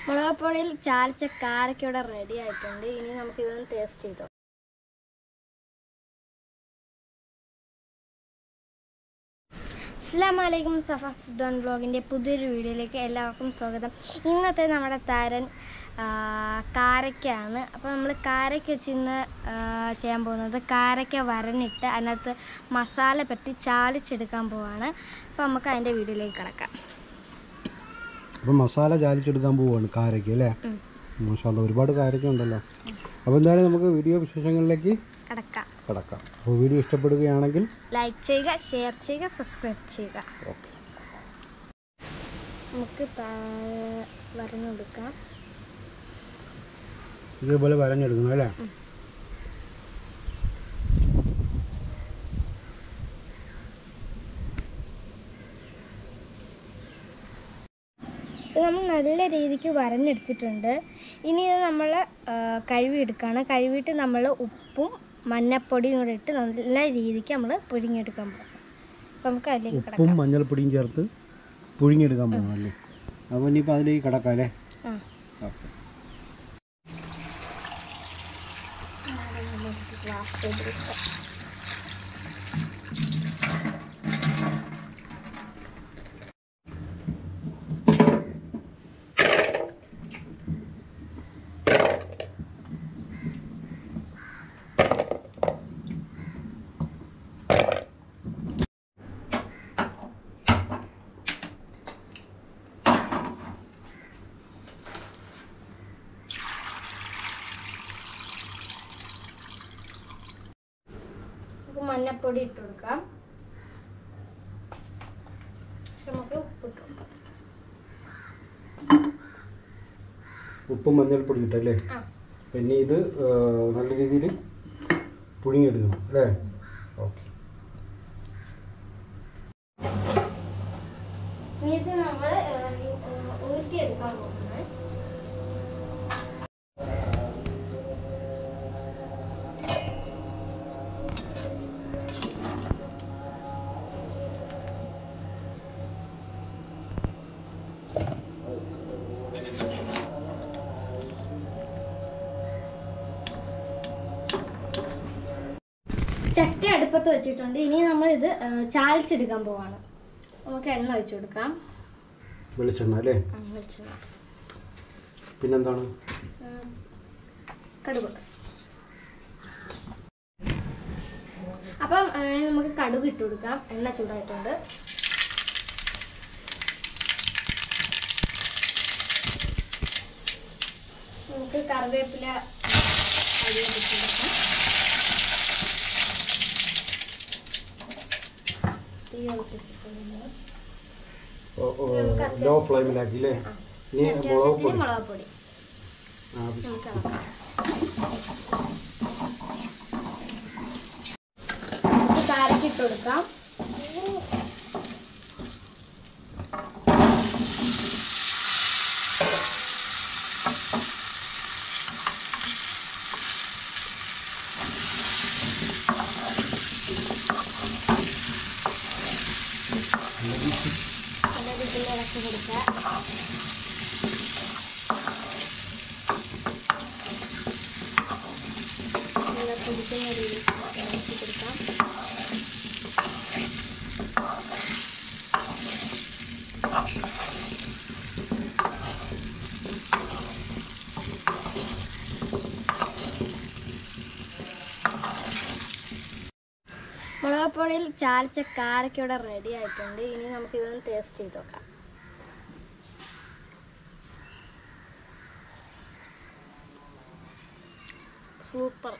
മുളക് പൊടിയിൽ ചാലിച്ച കാരൊക്കെ ഇവിടെ റെഡി ആയിട്ടുണ്ട് ഇനി നമുക്ക് ഇതൊന്ന് ടേസ്റ്റ് ചെയ്തോ അസ്സാം വലൈക്കും സഫാസ് ഫുഡ് ഓൺ ബ്ലോഗിൻ്റെ പുതിയൊരു വീഡിയോയിലേക്ക് എല്ലാവർക്കും സ്വാഗതം ഇന്നത്തെ നമ്മുടെ താരൻ ആ, കാരയ്ക്കാണ് അപ്പോൾ നമ്മൾ കാരയ്ക്ക വെച്ച് ഇന്ന് ആ, ചെയ്യാൻ പോകുന്നത് കാരയ്ക്ക വരനിട്ട് അതിനകത്ത് മസാല പറ്റി ചാലിച്ചെടുക്കാൻ പോവാണ് അപ്പോൾ നമുക്ക് അതിൻ്റെ വീഡിയോയിലേക്ക് കിടക്കാം അപ്പം മസാല ചാലിച്ചെടുക്കാൻ പോവുകയാണ് കാരയ്ക്ക് അല്ലേ ഉം. മസാല ഒരുപാട് കാരയ്ക്ക ഉണ്ടല്ലോ അപ്പോൾ എന്തായാലും നമുക്ക് വീഡിയോ വിശേഷങ്ങളിലേക്ക് കിടക്കാം കിടക്കാം അപ്പോൾ വീഡിയോ ഇഷ്ടപ്പെടുകയാണെങ്കിൽ ലൈക്ക് ചെയ്യുക ഷെയർ ചെയ്യുക സബ്സ്ക്രൈബ് ചെയ്യുക ഓക്കെ നമുക്ക് താ- വരഞ്ഞു കൊടുക്കാം ഇതേപോലെ വരഞ്ഞെടുക്കണം അല്ലേ ഇത് നമ്മൾ നല്ല രീതിക്ക് വരഞ്ഞെടുത്തിട്ടുണ്ട് ഇനി ഇത് നമ്മൾ കഴുകിയെടുക്കുകയാണ് കഴുകിയിട്ട് നമ്മൾ ഉപ്പും മഞ്ഞപ്പൊടിയും കൂടെ ഇട്ട് നല്ല രീതിക്ക് നമ്മൾ പുഴുങ്ങിയെടുക്കാൻ പോകും അപ്പോൾ നമുക്ക് അതിലേക്ക് ഉപ്പും കിടക്കാം മഞ്ഞൾപ്പൊടിയും ചേർത്ത് പുഴുങ്ങിയെടുക്കാൻ പോകണം അല്ലേ അപ്പോൾ ഇനിയിപ്പോൾ അതിലേക്ക് കിടക്കാം അല്ലേ ആ ഓക്കെ നമുക്ക് മഞ്ഞപ്പൊടി ഇട്ട് കൊടുക്കാം പക്ഷെ നമുക്ക് ഉപ്പിട്ട് കൊടുക്കാം ഉപ്പും മഞ്ഞൾപ്പൊടി ഇട്ടല്ലേ ആ പിന്നെ ഇത് ആ, നല്ല രീതിയിൽ പുഴുങ്ങിയെടുക്കണം അല്ലേ ഓക്കെ ഇനി ഇത് നമ്മൾ ഊറ്റിയെടുക്കാൻ പോകുന്നത് ചട്ടി അടുപ്പത്ത് വെച്ചിട്ടുണ്ട് ഇനി നമ്മൾ ഇത് ചാലിച്ചെടുക്കാൻ പോവാണ് നമുക്ക് എണ്ണ ഒഴിച്ചു കൊടുക്കാം വെളിച്ചെണ്ണ അല്ലേ ആ, വെളിച്ചെണ്ണ പിന്നെന്താണ് ഉം. കടുക് അപ്പം ആ, നമുക്ക് കടുക് ഇട്ട് കൊടുക്കാം എണ്ണ ചൂടായിട്ടുണ്ട് നമുക്ക് കറിവേപ്പില അരിയാൻ ഇട്ട് കൊടുക്കാം തീ കളിച്ചിട്ടുണ്ട് ലോ ഫ്ലെയിമിലാക്കി അല്ലേ ഇനി മുളക് പൊടി മുളക് പൊടി ആ, നമുക്ക് ഇളക്കാം. നമുക്ക് കാരക്ക് ഇട്ട് കൊടുക്കാം നല്ല രീതിയിൽ ഇളക്കി കൊടുക്കുക നല്ല പിടിക്കുന്ന രീതിയിൽ ഇളക്കി കൊടുക്കാം മുളക് പൊടിയിൽ ചാലിച്ച കാരൊക്കെ ഇവിടെ റെഡി ആയിട്ടുണ്ട് ഇനി നമുക്ക് ഇതൊന്ന് ടേസ്റ്റ് ചെയ്ത് നോക്കാം സൂപ്പർ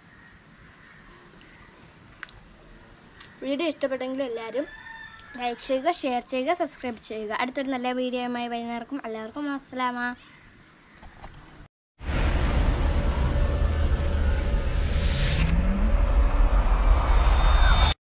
വീഡിയോ ഇഷ്ടപ്പെട്ടെങ്കിൽ എല്ലാവരും ലൈക്ക് ചെയ്യുക ഷെയർ ചെയ്യുക സബ്സ്ക്രൈബ് ചെയ്യുക അടുത്തൊരു നല്ല വീഡിയോയുമായി വരുന്നവർക്കും എല്ലാവർക്കും അസ്സലാമ